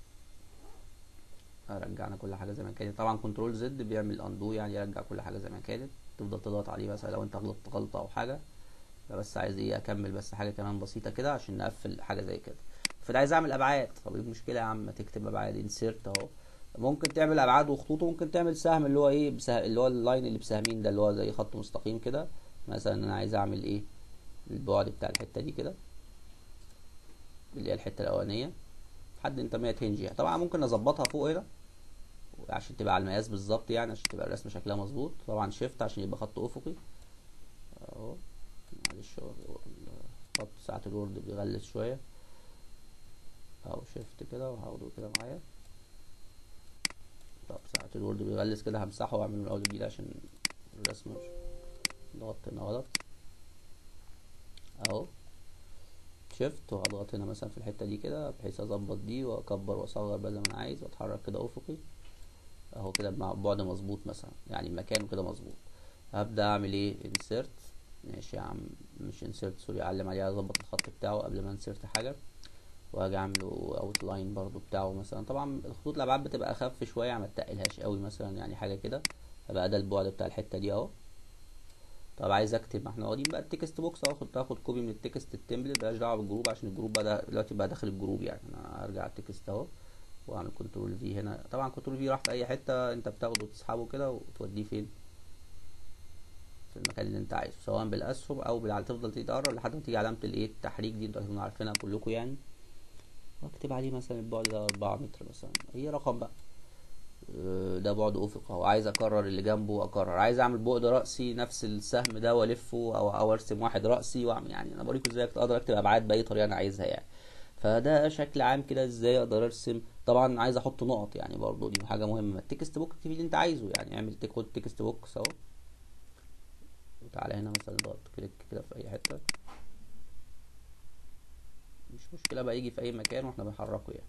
رجعنا كل حاجه زي ما كانت طبعا كنترول زد بيعمل اندو يعني يرجع كل حاجه زي ما كانت تفضل تضغط عليه مثلا لو انت غلطت غلطه او حاجه بس عايز ايه اكمل بس حاجه كمان بسيطه كده عشان نقفل حاجه زي كده فده عايز اعمل ابعاد طب ايه المشكله يا عم تكتب ابعاد انسيرت اهو ممكن تعمل ابعاد وخطوط وممكن تعمل سهم اللي هو ايه بسه... اللي هو اللاين اللي بسهمين ده اللي هو زي خط مستقيم كده مثلا انا عايز اعمل ايه البعد بتاع الحته دي كده اللي هي الحته الاولانيه لحد انت 100 هنج يعني طبعا ممكن اظبطها فوق هنا عشان تبقى على المقاس بالظبط يعني عشان تبقى الرسمه شكلها مظبوط طبعا شيفت عشان يبقى خط افقي اهو معلش خط ساعة الورد بيغلس شوية اهو شيفت كده وهاخده كده معايا طب ساعة الورد بيغلس كده همسحه واعمل من اول وجديد عشان الرسمة مش ضغطت هنا غلط اهو شيفت وهضغط هنا مثلا في الحتة دي كده بحيث اظبط دي واكبر واصغر بدل ما انا عايز واتحرك كده افقي اهو كده مع بعد مظبوط مثلا يعني مكانه كده مظبوط هبدأ اعمل ايه انسيرت ماشي يا عم مش انسيرت سوري اعلم عليه اظبط الخط بتاعه قبل ما انسيرت حاجة واجي اعمله اوت لاين برضو بتاعه مثلا طبعا الخطوط الابعاد بتبقى اخف شويه ما تقلهاش قوي مثلا يعني حاجه كده هبقى ده البعد بتاع الحته دي اهو طب عايز اكتب ما احنا واخدين بقى التكست بوكس اهو خد تاخد كوبي من التكست التمبلت ملهاش دعوه بالجروب عشان الجروب بقى دلوقتي بقى داخل الجروب يعني انا هرجع التكست اهو واعمل كنترول في هنا طبعا كنترول في راح في اي حته انت بتاخده وتسحبه كده وتوديه فين في المكان اللي انت عايزه سواء بالاسهم او بالعلى تفضل تقرب لحد ما تيجي علامه الايه التحريك دي انتوا هتكونوا عارفينها كلكم يعني واكتب عليه مثلا البعد ده أربعة متر مثلا اي رقم بقى ده بعد افق اهو عايز اكرر اللي جنبه اكرر عايز اعمل بعد راسي نفس السهم ده والفه او او ارسم واحد راسي واعمل يعني انا بوريكم ازاي اقدر اكتب ابعاد باي طريقه انا عايزها يعني فده شكل عام كده ازاي اقدر ارسم طبعا عايز احط نقط يعني برضو دي حاجه مهمه التكست بوك اكتب اللي انت عايزه يعني اعمل خد تكست بوكس اهو وتعالى هنا مثلا ضغط كليك كده في اي حته مش مشكله بقى يجي في اي مكان واحنا بنحركه يعني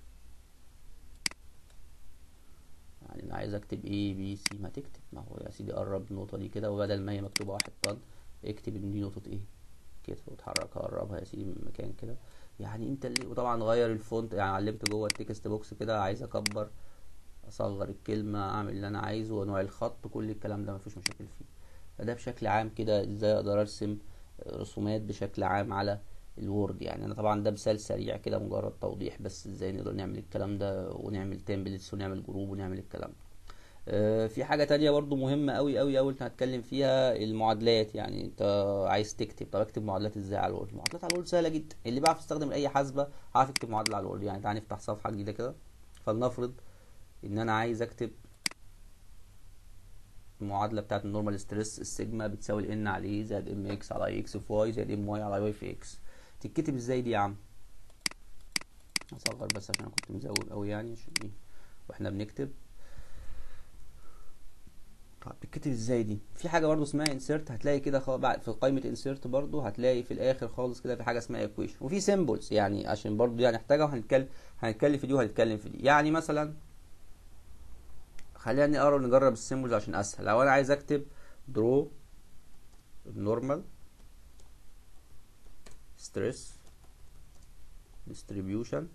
يعني انا عايز اكتب ايه بي سي ما تكتب ما هو يا سيدي قرب النقطه دي كده وبدل ما هي مكتوبه واحد طن اكتب ان دي نقطه ايه كده وتحركها قربها يا سيدي من مكان كده يعني انت اللي وطبعا غير الفونت يعني علمت جوه التكست بوكس كده عايز اكبر اصغر الكلمه اعمل اللي انا عايزه ونوع الخط كل الكلام ده مفيش مشاكل فيه فده بشكل عام كده ازاي اقدر ارسم رسومات بشكل عام على الوورد يعني انا طبعا ده مثال سريع كده مجرد توضيح بس ازاي نقدر نعمل الكلام ده ونعمل تمبلتس ونعمل جروب ونعمل الكلام ده آه في حاجة تانية برضو مهمة أوي أوي أوي هنتكلم فيها المعادلات يعني أنت عايز تكتب طب أكتب معادلات إزاي على الوورد المعادلات على الوورد سهلة جدا اللي بيعرف يستخدم أي حاسبة عارف يكتب معادلة على الوورد يعني تعالى نفتح صفحة جديدة كده فلنفرض إن أنا عايز أكتب المعادله بتاعت النورمال ستريس السيجما بتساوي الان على ايه زائد ام اكس على اي اكس في واي زائد ام واي على واي في اكس تتكتب ازاي دي يا عم اصغر بس عشان انا كنت مزود قوي يعني عشان ايه واحنا بنكتب طب بتتكتب ازاي دي في حاجه برضو اسمها انسيرت هتلاقي كده خ... بعد في قائمه انسيرت برضو هتلاقي في الاخر خالص كده في حاجه اسمها ايكويشن وفي سيمبلز يعني عشان برضو دي هنحتاجها وهنتكلم هنتكلم في دي وهنتكلم في دي يعني مثلا خلينا نقرب نجرب السيمبلز عشان اسهل لو انا عايز اكتب درو نورمال ستريس ديستريبيوشن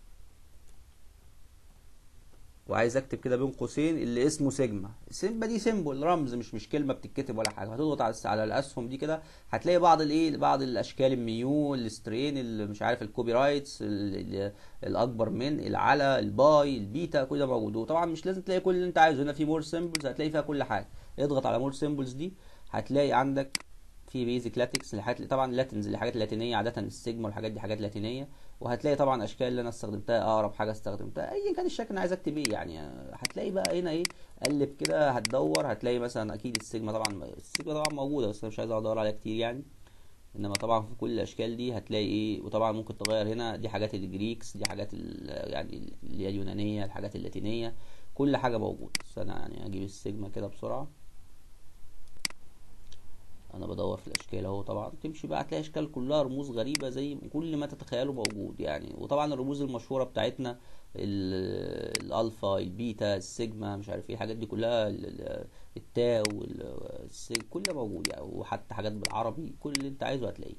وعايز اكتب كده بين قوسين اللي اسمه سيجما السيجما دي سيمبل رمز مش مش كلمه بتتكتب ولا حاجه هتضغط على على الاسهم دي كده هتلاقي بعض الايه بعض الاشكال الميو السترين اللي مش عارف الكوبي رايتس الاكبر من العلى الباي البيتا كل ده موجود وطبعا مش لازم تلاقي كل اللي انت عايزه هنا في مور سيمبلز هتلاقي فيها كل حاجه اضغط على مور سيمبلز دي هتلاقي عندك في بيزك لاتكس الحاجات طبعا لاتنز الحاجات اللاتينيه عاده السيجما والحاجات دي حاجات لاتينيه وهتلاقي طبعا اشكال اللي انا استخدمتها اقرب حاجه استخدمتها ايا كان الشكل انا عايز اكتب ايه يعني هتلاقي بقى هنا ايه قلب كده هتدور هتلاقي مثلا اكيد السيجما طبعا السيجما طبعا موجوده بس انا مش عايز ادور عليها كتير يعني انما طبعا في كل الاشكال دي هتلاقي ايه وطبعا ممكن تغير هنا دي حاجات الجريكس دي حاجات يعني اللي هي اليونانيه الحاجات اللاتينيه كل حاجه موجوده بس انا يعني اجيب السيجما كده بسرعه انا بدور في الاشكال اهو طبعا تمشي بقى هتلاقي اشكال كلها رموز غريبه زي كل ما تتخيله موجود يعني وطبعا الرموز المشهوره بتاعتنا الالفا البيتا السيجما مش عارف ايه الحاجات دي كلها التاو السيج كل ده موجود يعني وحتى حاجات بالعربي كل اللي انت عايزه هتلاقيه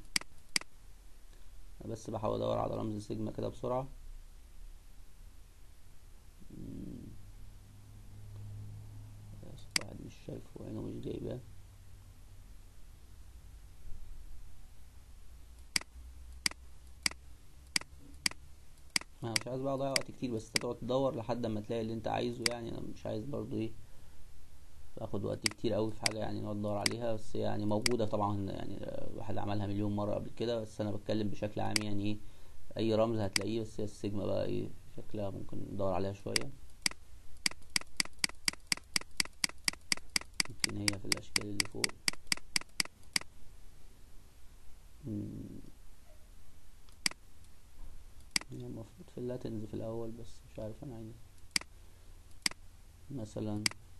بس بحاول ادور على رمز سيجما كده بسرعه واحد مش شايفه عينه مش جايباه انا مش عايز بقى اضيع وقت كتير بس تقعد تدور لحد ما تلاقي اللي انت عايزه يعني انا مش عايز برضو ايه اخد وقت كتير قوي في حاجه يعني نقعد ندور عليها بس يعني موجوده طبعا يعني الواحد عملها مليون مره قبل كده بس انا بتكلم بشكل عام يعني ايه اي رمز هتلاقيه بس هي السيجما بقى ايه شكلها ممكن ندور عليها شويه يمكن هي في الاشكال اللي فوق هي المفروض في اللاتنز في الاول بس مش عارف انا عايز مثلا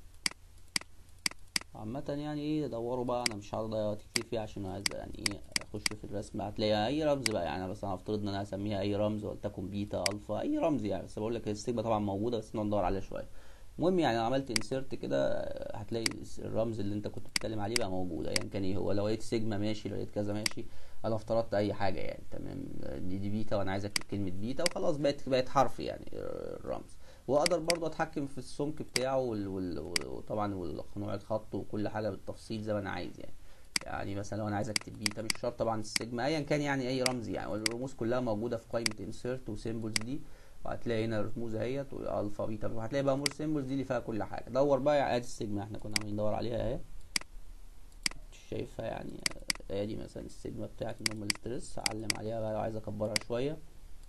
عامة يعني ايه دوروا بقى انا مش هقعد اضيع وقت كتير فيه عشان عايز يعني ايه اخش في الرسم هتلاقي اي رمز بقى يعني بس انا هفترض ان انا هسميها اي رمز ولتكن بيتا الفا اي رمز يعني بس بقول لك السيجما طبعا موجودة بس نقعد ندور عليها شوية المهم يعني انا عملت انسيرت كده هتلاقي الرمز اللي انت كنت بتتكلم عليه بقى موجود ايا يعني كان ايه هو لو لقيت سيجما ماشي لو لقيت كذا ماشي انا افترضت اي حاجه يعني تمام دي, دي بيتا وانا عايز اكتب كلمه بيتا وخلاص بقت بقت حرف يعني الرمز واقدر برضو اتحكم في السمك بتاعه وطبعا ونوع الخط وكل حاجه بالتفصيل زي ما انا عايز يعني يعني مثلا لو انا عايز اكتب بيتا مش شرط طبعا السيجما ايا كان يعني اي رمز يعني والرموز كلها موجوده في قائمه انسيرت وسيمبلز دي وهتلاقي هنا الرموز اهيت والفا بيتا وهتلاقي بقى مور سيمبلز دي اللي فيها كل حاجه دور بقى ادي السيجما احنا كنا عاملين ندور عليها اهي شايفها يعني ادي مثلا السيجما بتاعتي نورمال ستريس اعلم عليها بقى لو عايز اكبرها شويه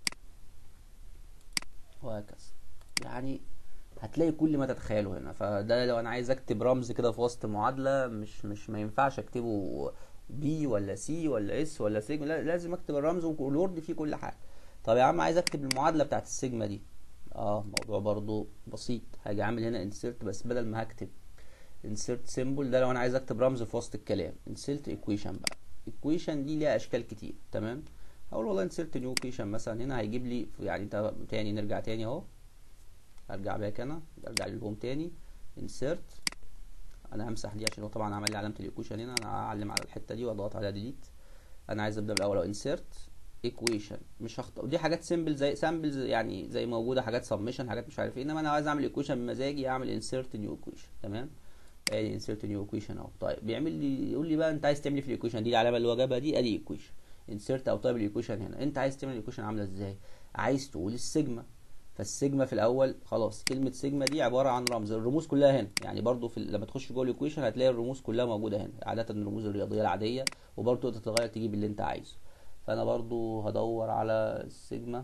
وهكذا يعني هتلاقي كل ما تتخيله هنا فده لو انا عايز اكتب رمز كده في وسط معادله مش مش ما ينفعش اكتبه بي ولا سي ولا اس ولا سيجما لازم اكتب الرمز والورد فيه كل حاجه طب يا عم عايز اكتب المعادله بتاعت السيجما دي اه موضوع برضو بسيط هاجي اعمل هنا انسيرت بس بدل ما هكتب insert symbol ده لو انا عايز اكتب رمز في وسط الكلام insert equation بقى equation دي ليها اشكال كتير تمام هقول والله insert new equation مثلا هنا هيجيب لي يعني انت تاني نرجع تاني اهو ارجع باك انا ارجع للهوم تاني insert انا همسح دي عشان هو طبعا عمل لي علامه الايكويشن هنا انا هعلم على الحته دي واضغط عليها ديليت انا عايز ابدا بالاول اهو insert equation مش هخطئ ودي حاجات سيمبل زي سامبلز يعني زي موجوده حاجات سبمشن حاجات مش عارف ايه انما انا عايز اعمل ايكويشن بمزاجي اعمل insert new equation تمام ادي انسيرت نيو ايكويشن اهو طيب بيعمل لي يقول لي بقى انت عايز تعمل ايه في الايكويشن دي العلامه اللي هو جابها دي ادي ايكويشن انسيرت او طيب الايكويشن هنا انت عايز تعمل الايكويشن عامله ازاي عايز تقول السيجما فالسيجما في الاول خلاص كلمه سيجما دي عباره عن رمز الرموز كلها هنا يعني برضو في لما تخش جوه الايكويشن هتلاقي الرموز كلها موجوده هنا عاده الرموز الرياضيه العاديه وبرضو تقدر تتغير تجيب اللي انت عايزه فانا برضو هدور على السيجما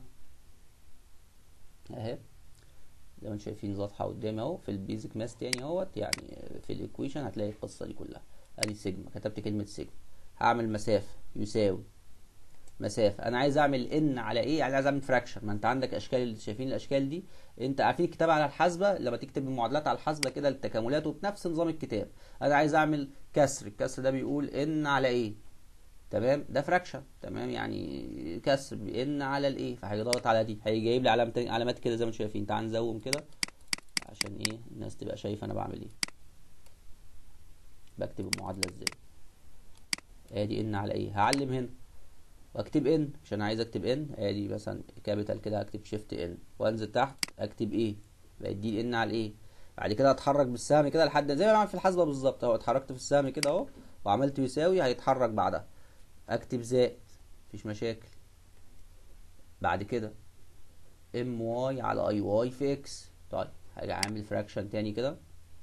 اهي زي ما انتم شايفين واضحه قدامي اهو في البيزك ماس تاني اهوت يعني في الايكويشن هتلاقي القصه دي كلها ادي سيجما كتبت كلمه سيجما هعمل مسافه يساوي مسافه انا عايز اعمل ان على ايه يعني عايز اعمل فراكشن ما انت عندك اشكال اللي شايفين الاشكال دي انت عارفين الكتابه على الحاسبه لما تكتب المعادلات على الحاسبه كده التكاملات وبنفس نظام الكتاب انا عايز اعمل كسر الكسر ده بيقول ان على ايه تمام ده فراكشن تمام يعني كسر ان على الايه فهيجي ضغط على دي هيجي جايب لي علامتين علامات كده زي ما انتم شايفين تعال نزوم كده عشان ايه الناس تبقى شايفه انا بعمل ايه بكتب المعادله ازاي ادي ان على ايه هعلم هنا واكتب ان عشان عايز اكتب ان ادي مثلا كابيتال كده هكتب شيفت ان وانزل تحت اكتب ايه بقت دي ان على ايه بعد كده اتحرك بالسهم كده لحد زي ما بعمل في الحاسبه بالظبط اهو اتحركت في السهم كده اهو وعملت يساوي هيتحرك بعدها اكتب زائد مفيش مشاكل بعد كده ام واي على اي واي في اكس طيب هاجي عامل فراكشن تاني كده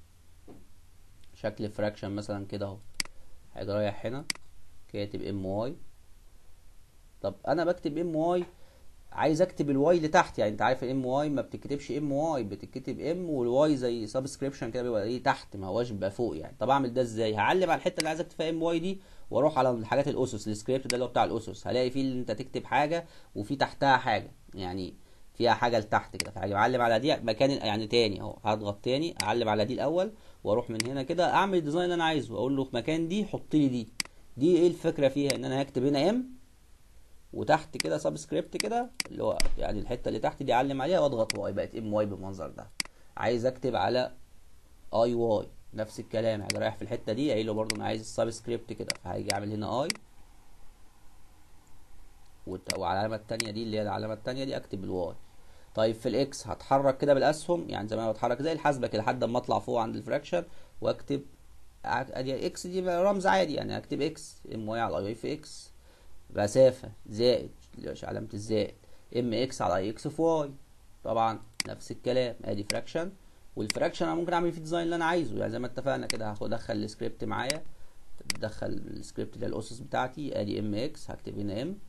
شكل فراكشن مثلا كده اهو هاجي رايح هنا كاتب ام واي طب انا بكتب ام واي عايز اكتب الواي لتحت يعني انت عارف الام واي ما بتكتبش ام واي بتتكتب ام والواي زي سبسكريبشن كده بيبقى ايه تحت ما هواش بيبقى فوق يعني طب اعمل ده ازاي هعلم على الحته اللي عايز اكتب فيها ام واي دي واروح على الحاجات الاسس السكريبت ده اللي هو بتاع الاسس هلاقي فيه اللي انت تكتب حاجه وفي تحتها حاجه يعني فيها حاجه لتحت كده فهاجي اعلم على دي مكان يعني تاني اهو هضغط تاني اعلم على دي الاول واروح من هنا كده اعمل الديزاين اللي انا عايزه اقول له في مكان دي حط لي دي دي ايه الفكره فيها ان انا هكتب هنا ام وتحت كده سبسكريبت كده اللي هو يعني الحته اللي تحت دي اعلم عليها واضغط واي بقت ام واي بالمنظر ده عايز اكتب على اي واي نفس الكلام هاجي رايح في الحته دي قايل له برضه انا عايز السبسكريبت كده فهيجي اعمل هنا اي والعلامه التانية دي اللي هي العلامه التانية دي اكتب الواي طيب في الاكس هتحرك كده بالاسهم يعني زي ما انا بتحرك زي الحاسبه كده لحد اما اطلع فوق عند الفراكشن واكتب ادي اكس دي رمز عادي يعني اكتب اكس ام واي على اي في اكس مسافه زائد علامه الزائد ام اكس على اي اكس في واي طبعا نفس الكلام ادي فراكشن والفراكشن انا ممكن اعمل فيه الديزاين اللي انا عايزه يعني زي ما اتفقنا كده هاخد ادخل السكريبت معايا ادخل السكريبت ده الاسس بتاعتي ادي ام اكس هكتب هنا ام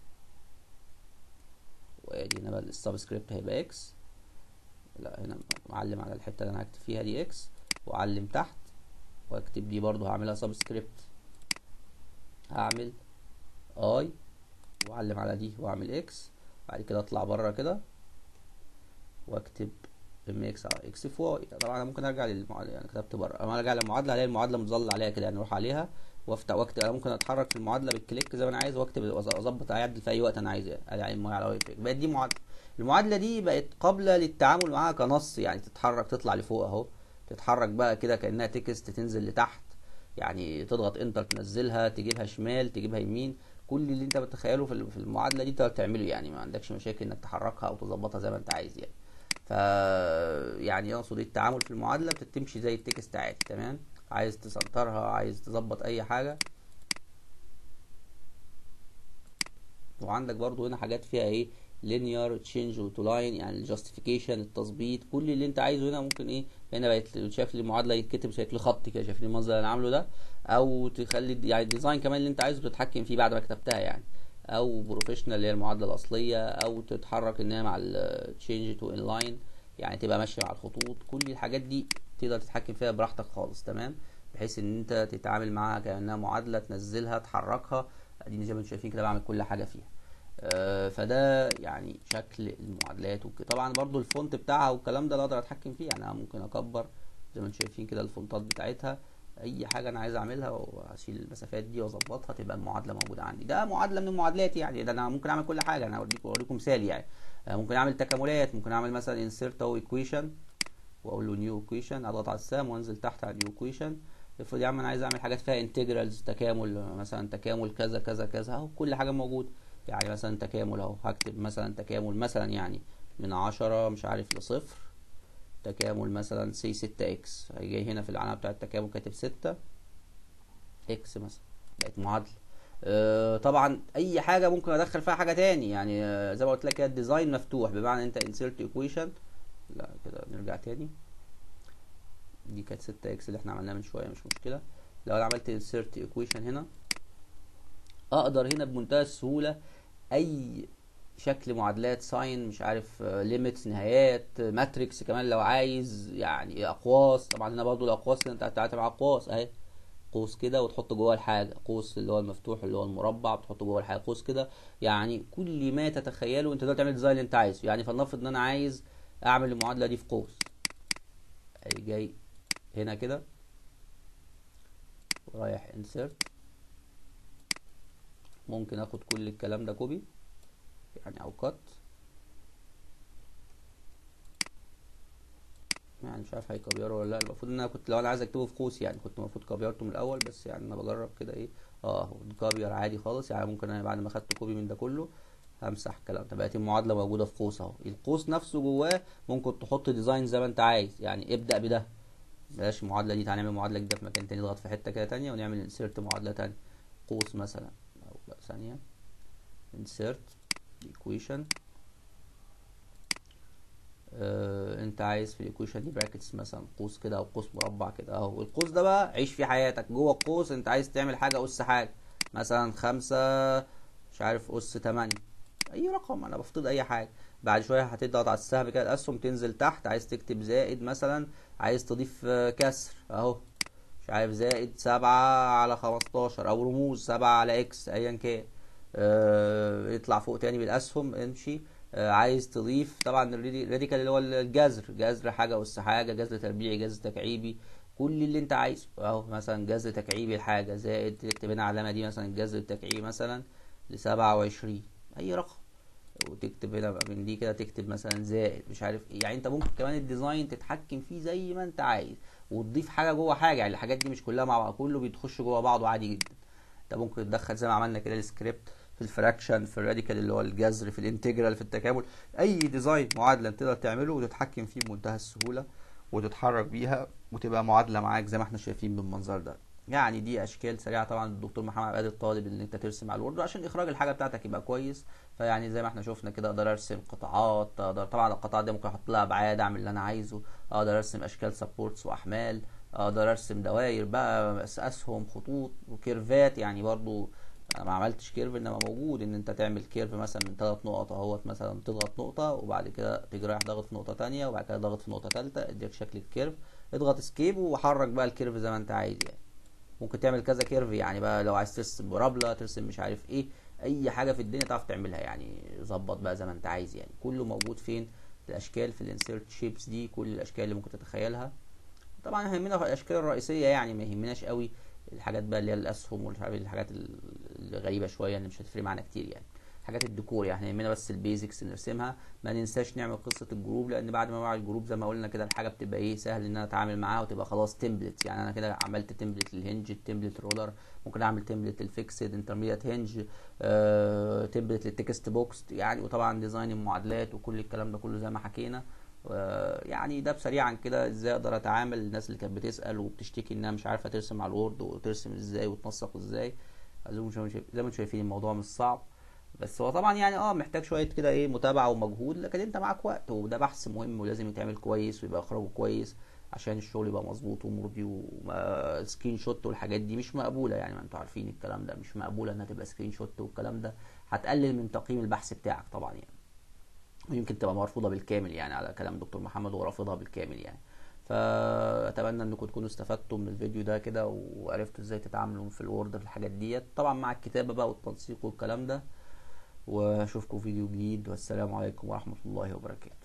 وادي هنا بقى السبسكريبت هيبقى اكس لا هنا معلم على الحته اللي انا هكتب فيها دي اكس واعلم تحت واكتب دي برضو هعملها سبسكريبت هعمل اي واعلم على دي واعمل اكس بعد كده اطلع بره كده واكتب ام اكس على اكس في واي طبعا انا ممكن ارجع للمعادله يعني كتبت بره اما ارجع للمعادله الاقي المعادله مظلل عليها كده يعني اروح عليها وافتح واكتب انا ممكن اتحرك في المعادله بالكليك زي ما انا عايز واكتب واظبط اعدل في اي وقت انا عايز ادي ام على واي بقت دي معادله المعادله دي بقت قابله للتعامل معاها كنص يعني تتحرك تطلع لفوق اهو تتحرك بقى كده كانها تكست تنزل لتحت يعني تضغط انتر تنزلها تجيبها شمال تجيبها يمين كل اللي انت بتتخيله في المعادله دي تقدر تعمله يعني ما عندكش مشاكل انك تحركها او تظبطها زي ما انت عايز يعني ف يعني اقصد التعامل في المعادله بتمشي زي التكست عادي تمام عايز تسنترها عايز تظبط اي حاجه وعندك برضو هنا حاجات فيها ايه linear change to line يعني الجاستيفيكيشن التظبيط كل اللي انت عايزه هنا ممكن ايه هنا بقت شايف المعادله يتكتب بشكل خط كده شايفين المنظر اللي انا عامله ده او تخلي يعني الديزاين كمان اللي انت عايزه تتحكم فيه بعد ما كتبتها يعني او بروفيشنال اللي هي المعادله الاصليه او تتحرك ان هي مع التشينج تو ان لاين يعني تبقى ماشيه مع الخطوط كل الحاجات دي تقدر تتحكم فيها براحتك خالص تمام بحيث ان انت تتعامل معاها كانها معادله تنزلها تحركها اديني زي ما انتم شايفين كده بعمل كل حاجه فيها آه فده يعني شكل المعادلات وكده طبعا برضو الفونت بتاعها والكلام ده اقدر اتحكم فيه يعني انا ممكن اكبر زي ما انتم شايفين كده الفونتات بتاعتها اي حاجه انا عايز اعملها واشيل المسافات دي واظبطها تبقى المعادله موجوده عندي ده معادله من المعادلات يعني ده انا ممكن اعمل كل حاجه انا اوريكم اوريكم مثال يعني ممكن اعمل تكاملات ممكن اعمل مثلا انسيرت او ايكويشن واقول له نيو ايكويشن اضغط على السهم وانزل تحت على نيو ايكويشن افرض يا عم انا عايز اعمل حاجات فيها انتجرالز تكامل مثلا تكامل كذا كذا كذا اهو كل حاجه موجوده يعني مثلا تكامل اهو هكتب مثلا تكامل مثلا يعني من عشرة مش عارف لصفر تكامل مثلا سي ستة اكس هيجي هنا في العلامة بتاعة التكامل كاتب ستة اكس مثلا بقت معادلة أه طبعا اي حاجة ممكن ادخل فيها حاجة تاني يعني أه زي ما قلت لك كده الديزاين مفتوح بمعنى انت insert equation لا كده نرجع تاني دي كانت ستة اكس اللي احنا عملناها من شوية مش مشكلة لو انا عملت insert equation هنا اقدر هنا بمنتهى السهولة اي شكل معادلات ساين مش عارف ليميتس نهايات ماتريكس كمان لو عايز يعني اقواس طبعا هنا برضو الاقواس انت هتتعامل مع اقواس اهي قوس كده وتحط جوه الحاجه قوس اللي هو المفتوح اللي هو المربع بتحطه جوه الحاجه قوس كده يعني كل ما تتخيله انت تقدر تعمل الديزاين اللي انت عايزه يعني فلنفرض ان انا عايز اعمل المعادله دي في قوس اي جاي هنا كده ورايح انسرت ممكن اخد كل الكلام ده كوبي يعني او كات يعني مش عارف هيكبره ولا لا المفروض ان انا كنت لو انا عايز اكتبه في قوس يعني كنت المفروض كبرته من الاول بس يعني انا بجرب كده ايه اه هو كابير عادي خالص يعني ممكن انا بعد ما خدت كوبي من ده كله همسح الكلام ده بقت المعادله موجوده في قوس اهو القوس نفسه جواه ممكن تحط ديزاين زي ما انت عايز يعني ابدا بده بلاش المعادله دي تعالى نعمل معادله جديده في مكان تاني نضغط في حته كده تانية ونعمل انسيرت معادله تانية قوس مثلا او لا ثانيه انسيرت ايكويشن آه انت عايز في الايكويشن دي براكتس مثلا قوس كده او قوس مربع كده اهو القوس ده بقى عيش فيه حياتك جوه القوس انت عايز تعمل حاجه اس حاجه مثلا خمسة مش عارف اس تمانية اي رقم انا بفترض اي حاجه بعد شويه هتضغط على السهم كده الاسهم تنزل تحت عايز تكتب زائد مثلا عايز تضيف كسر اهو مش عارف زائد سبعة على خمستاشر او رموز سبعة على اكس ايا كان آه يطلع فوق تاني بالاسهم امشي آه عايز تضيف طبعا الراديكال اللي هو الجذر جذر حاجه اس حاجه جذر تربيعي جذر تكعيبي كل اللي انت عايزه اهو مثلا جذر تكعيبي الحاجة زائد تكتب هنا علامة دي مثلا الجذر التكعيبي مثلا لسبعة وعشرين اي رقم وتكتب هنا من دي كده تكتب مثلا زائد مش عارف ايه يعني انت ممكن كمان الديزاين تتحكم فيه زي ما انت عايز وتضيف حاجه جوه حاجه يعني الحاجات دي مش كلها مع بعض كله بيتخش جوه بعضه عادي جدا انت ممكن تدخل زي ما عملنا كده السكريبت في الفراكشن في الراديكال اللي هو الجذر في الانتجرال في التكامل اي ديزاين معادله تقدر تعمله وتتحكم فيه بمنتهى السهوله وتتحرك بيها وتبقى معادله معاك زي ما احنا شايفين بالمنظر ده يعني دي اشكال سريعه طبعا الدكتور محمد عباد الطالب ان انت ترسم على الوورد عشان اخراج الحاجه بتاعتك يبقى كويس فيعني زي ما احنا شفنا كده اقدر ارسم قطاعات اقدر طبعا القطاعات دي ممكن احط لها ابعاد اعمل اللي انا عايزه اقدر ارسم اشكال سبورتس واحمال اقدر ارسم دوائر بقى اسهم خطوط وكيرفات يعني برضو انا ما عملتش كيرف انما موجود ان انت تعمل كيرف مثلا من ثلاث نقط اهوت مثلا تضغط نقطه وبعد كده تيجي رايح ضاغط في نقطه تانية وبعد كده ضاغط في نقطه ثالثه اديك شكل الكيرف اضغط اسكيب وحرك بقى الكيرف زي ما انت عايز يعني ممكن تعمل كذا كيرف يعني بقى لو عايز ترسم مرابله ترسم مش عارف ايه اي حاجه في الدنيا تعرف تعملها يعني ظبط بقى زي ما انت عايز يعني كله موجود فين الاشكال في الانسيرت شيبس دي كل الاشكال اللي ممكن تتخيلها طبعا يهمنا الاشكال الرئيسيه يعني ما يهمناش قوي الحاجات بقى اللي هي الاسهم والحاجات الغريبه شويه اللي مش هتفرق معانا كتير يعني حاجات الديكور يعني يهمنا بس البيزكس نرسمها ما ننساش نعمل قصه الجروب لان بعد ما بعمل الجروب زي ما قلنا كده الحاجه بتبقى ايه سهل ان انا اتعامل معاها وتبقى خلاص تمبلت يعني انا كده عملت تمبلت للهنج التمبلت رولر ممكن اعمل تمبلت للفيكسد انترميديت هنج آه، تمبلت للتكست بوكس يعني وطبعا ديزاين المعادلات وكل الكلام ده كله زي ما حكينا يعني ده بسريعا كده ازاي اقدر اتعامل الناس اللي كانت بتسال وبتشتكي انها مش عارفه ترسم على الوورد وترسم ازاي وتنسق ازاي زي ما انتم شايفين الموضوع مش صعب بس هو طبعا يعني اه محتاج شويه كده ايه متابعه ومجهود لكن انت معاك وقت وده بحث مهم ولازم يتعمل كويس ويبقى اخراجه كويس عشان الشغل يبقى مظبوط ومرضي وسكرين شوت والحاجات دي مش مقبوله يعني ما انتوا عارفين الكلام ده مش مقبوله انها تبقى سكرين شوت والكلام ده هتقلل من تقييم البحث بتاعك طبعا يعني ويمكن تبقى مرفوضه بالكامل يعني على كلام دكتور محمد ورافضها بالكامل يعني فاتمنى انكم تكونوا استفدتوا من الفيديو ده كده وعرفتوا ازاي تتعاملوا في الوورد في الحاجات ديت طبعا مع الكتابه بقى والتنسيق والكلام ده واشوفكم فيديو جديد والسلام عليكم ورحمه الله وبركاته